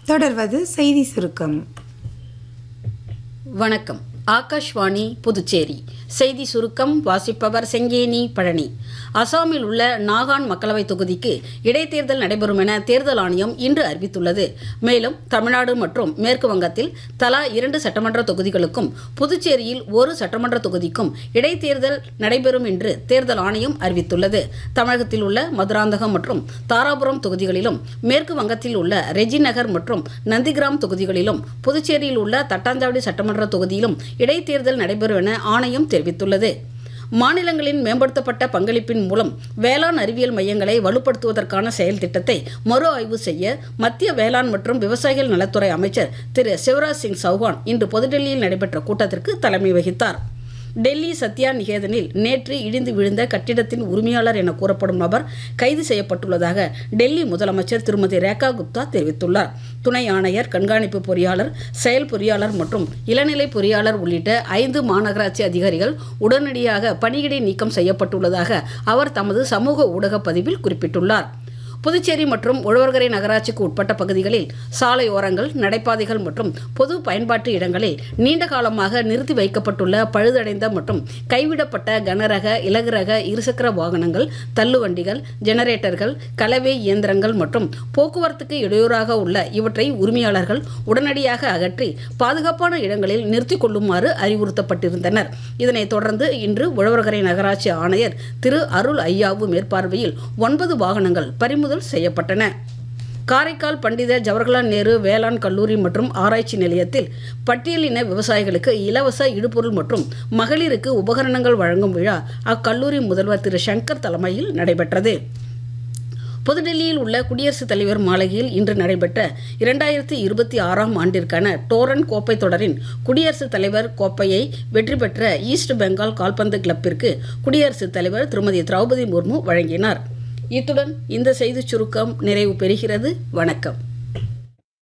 தொடர்வது செய்தி சுருக்கம் வணக்கம் ஆகாஷ்வாணி புதுச்சேரி செய்தி சுருக்கம் வாசிப்பவர் செங்கேனி பழனி அசாமில் உள்ள நாகான் மக்களவைத் தொகுதிக்கு இடைத்தேர்தல் நடைபெறும் என தேர்தல் ஆணையம் இன்று அறிவித்துள்ளது மேலும் தமிழ்நாடு மற்றும் மேற்கு வங்கத்தில் தலா இரண்டு சட்டமன்ற தொகுதிகளுக்கும் புதுச்சேரியில் ஒரு சட்டமன்ற தொகுதிக்கும் இடைத்தேர்தல் நடைபெறும் என்று தேர்தல் ஆணையம் அறிவித்துள்ளது தமிழகத்தில் உள்ள மதுராந்தகம் மற்றும் தாராபுரம் தொகுதிகளிலும் மேற்கு வங்கத்தில் உள்ள ரெஜி நகர் மற்றும் நந்திகிராம் தொகுதிகளிலும் புதுச்சேரியில் உள்ள தட்டாஞ்சாவடி சட்டமன்ற தொகுதியிலும் இடைத்தேர்தல் நடைபெறும் என ஆணையம் தெரிவித்துள்ளது மாநிலங்களின் மேம்படுத்தப்பட்ட பங்களிப்பின் மூலம் வேளாண் அறிவியல் மையங்களை வலுப்படுத்துவதற்கான செயல் திட்டத்தை மறு ஆய்வு செய்ய மத்திய வேளாண் மற்றும் விவசாயிகள் நலத்துறை அமைச்சர் திரு சிவராஜ் சிங் சௌஹான் இன்று புதுடெல்லியில் நடைபெற்ற கூட்டத்திற்கு தலைமை வகித்தார் டெல்லி சத்யா நிகேதனில் நேற்று இடிந்து விழுந்த கட்டிடத்தின் உரிமையாளர் என கூறப்படும் நபர் கைது செய்யப்பட்டுள்ளதாக டெல்லி முதலமைச்சர் திருமதி ரேகா குப்தா தெரிவித்துள்ளார் துணை ஆணையர் கண்காணிப்பு பொறியாளர் செயல் பொறியாளர் மற்றும் இளநிலை பொறியாளர் உள்ளிட்ட ஐந்து மாநகராட்சி அதிகாரிகள் உடனடியாக பணியிடை நீக்கம் செய்யப்பட்டுள்ளதாக அவர் தமது சமூக ஊடக பதிவில் குறிப்பிட்டுள்ளார் புதுச்சேரி மற்றும் உழவர்கரை நகராட்சிக்கு உட்பட்ட பகுதிகளில் சாலையோரங்கள் நடைபாதைகள் மற்றும் பொது பயன்பாட்டு இடங்களில் நீண்ட காலமாக நிறுத்தி வைக்கப்பட்டுள்ள பழுதடைந்த மற்றும் கைவிடப்பட்ட கனரக இலகுரக இருசக்கர வாகனங்கள் தள்ளுவண்டிகள் ஜெனரேட்டர்கள் கலவை இயந்திரங்கள் மற்றும் போக்குவரத்துக்கு இடையூறாக உள்ள இவற்றை உரிமையாளர்கள் உடனடியாக அகற்றி பாதுகாப்பான இடங்களில் நிறுத்திக் கொள்ளுமாறு அறிவுறுத்தப்பட்டிருந்தனர் இதனைத் தொடர்ந்து இன்று உழவர்கரை நகராட்சி ஆணையர் திரு அருள் ஐயாவு மேற்பார்வையில் ஒன்பது வாகனங்கள் பறிமுதல் செய்யப்பட்டன காரைக்கால் பண்டித ஜவஹர்லால் நேரு வேளாண் கல்லூரி மற்றும் ஆராய்ச்சி நிலையத்தில் பட்டியலின விவசாயிகளுக்கு இலவச இடுபொருள் மற்றும் மகளிருக்கு உபகரணங்கள் வழங்கும் விழா அக்கல்லூரி முதல்வர் திரு சங்கர் தலைமையில் நடைபெற்றது புதுடெல்லியில் உள்ள குடியரசுத் தலைவர் மாளிகையில் இன்று நடைபெற்ற இரண்டாயிரத்தி இருபத்தி ஆறாம் ஆண்டிற்கான டோரன் கோப்பை தொடரின் குடியரசுத் தலைவர் கோப்பையை வெற்றி பெற்ற ஈஸ்ட் பெங்கால் கால்பந்து கிளப்பிற்கு குடியரசுத் தலைவர் திருமதி திரௌபதி முர்மு வழங்கினார் இத்துடன் இந்த செய்திச் சுருக்கம் நிறைவு பெறுகிறது வணக்கம்